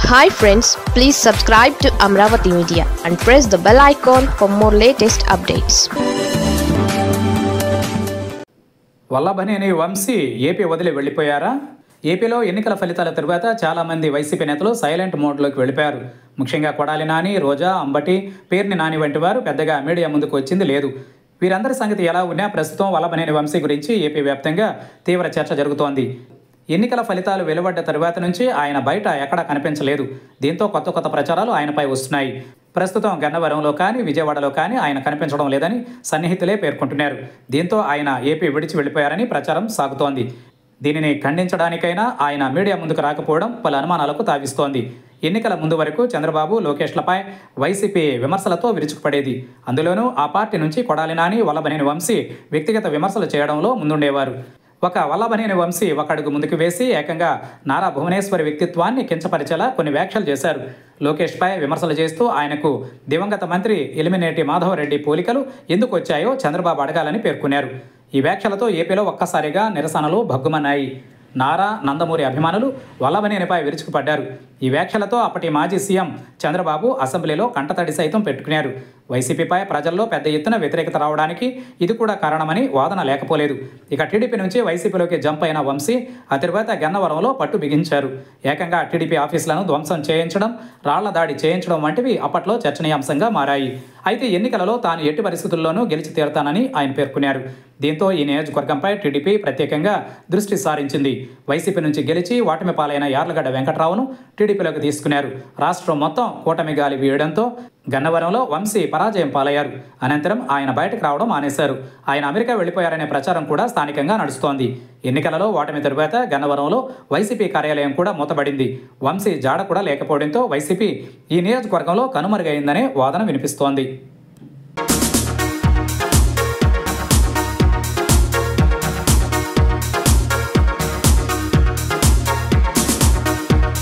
hi friends please subscribe to Amaravati media and press the bell icon for more latest updates Vallabhaneni Vamsi AP వదిలి వెళ్ళిపోయారా ఏపీలో ఎన్నికల ఫలితాల తరువాత చాలామంది వైసీపీ నేతలు సైలెంట్ మోడ్లోకి వెళ్ళిపోయారు ముఖ్యంగా కొడాలి నాని రోజా అంబటి పేర్ని నాని వంటి వారు పెద్దగా మీడియా ముందుకు వచ్చింది లేదు వీరందరి సంగతి ఎలా ఉన్నా ప్రస్తుతం వల్లభనేని వంశీ గురించి ఏపీ వ్యాప్తంగా తీవ్ర చర్చ జరుగుతోంది ఎన్నికల ఫలితాలు వెలువడ్డ తరువాత నుంచి ఆయన బయట ఎక్కడా కనిపించలేదు దీంతో కొత్త కొత్త ప్రచారాలు ఆయనపై వస్తున్నాయి ప్రస్తుతం గన్నవరంలో కానీ విజయవాడలో కానీ ఆయన కనిపించడం లేదని సన్నిహితులే పేర్కొంటున్నారు దీంతో ఆయన ఏపీ విడిచి వెళ్ళిపోయారని ప్రచారం సాగుతోంది దీనిని ఖండించడానికైనా ఆయన మీడియా ముందుకు రాకపోవడం పలు అనుమానాలకు తావిస్తోంది ఎన్నికల ముందు వరకు చంద్రబాబు లోకేష్లపై వైసీపీ విమర్శలతో విరుచుకుపడేది అందులోనూ ఆ పార్టీ నుంచి కొడాలి నాని వల్లభనేని వంశీ వ్యక్తిగత విమర్శలు చేయడంలో ముందుండేవారు ఒక వల్లభనేని వంశీ ఒక అడుగు ముందుకు వేసి ఏకంగా నారా భువనేశ్వరి వ్యక్తిత్వాన్ని కించపరిచేలా కొన్ని వ్యాఖ్యలు చేశారు లోకేష్పై విమర్శలు చేస్తూ ఆయనకు దివంగత మంత్రి ఎలిమినేటి మాధవరెడ్డి పోలికలు ఎందుకు వచ్చాయో చంద్రబాబు అడగాలని పేర్కొన్నారు ఈ వ్యాఖ్యలతో ఏపీలో ఒక్కసారిగా నిరసనలు భగ్గుమన్నాయి నారా నందమూరి అభిమానులు వల్లభనేనిపై విరుచుకుపడ్డారు ఈ వ్యాఖ్యలతో అప్పటి మాజీ సీఎం చంద్రబాబు అసెంబ్లీలో కంటతడి సైతం పెట్టుకున్నారు వైసీపీపై ప్రజల్లో పెద్ద ఎత్తున వ్యతిరేకత రావడానికి ఇది కూడా కారణమని వాదన లేకపోలేదు ఇక టీడీపీ నుంచి వైసీపీలోకి జంప్ అయిన వంశీ ఆ తర్వాత గన్నవరంలో పట్టు బిగించారు ఏకంగా టీడీపీ ఆఫీసులను ధ్వంసం చేయించడం రాళ్ల దాడి చేయించడం వంటివి అప్పట్లో చర్చనీయాంశంగా మారాయి అయితే ఎన్నికలలో తాను ఎట్టి పరిస్థితుల్లోనూ గెలిచి తీరతానని ఆయన పేర్కొన్నారు దీంతో ఈ నియోజకవర్గంపై టీడీపీ ప్రత్యేకంగా దృష్టి సారించింది వైసీపీ నుంచి గెలిచి ఓటమి పాలైన యార్లగడ్డ వెంకట్రావును టీడీపీలోకి తీసుకున్నారు రాష్ట్రం మొత్తం కూటమి గాలి వీయడంతో గన్నవరంలో వంశీ పరాజయం పాలయ్యారు అనంతరం ఆయన బయటకు రావడం మానేశారు ఆయన అమెరికా వెళ్ళిపోయారనే ప్రచారం కూడా స్థానికంగా నడుస్తోంది ఎన్నికలలో ఓటమి తరువాత గన్నవరంలో వైసీపీ కార్యాలయం కూడా మూతబడింది వంశీ జాడ కూడా లేకపోవడంతో వైసీపీ ఈ నియోజకవర్గంలో కనుమరుగైందనే వాదన వినిపిస్తోంది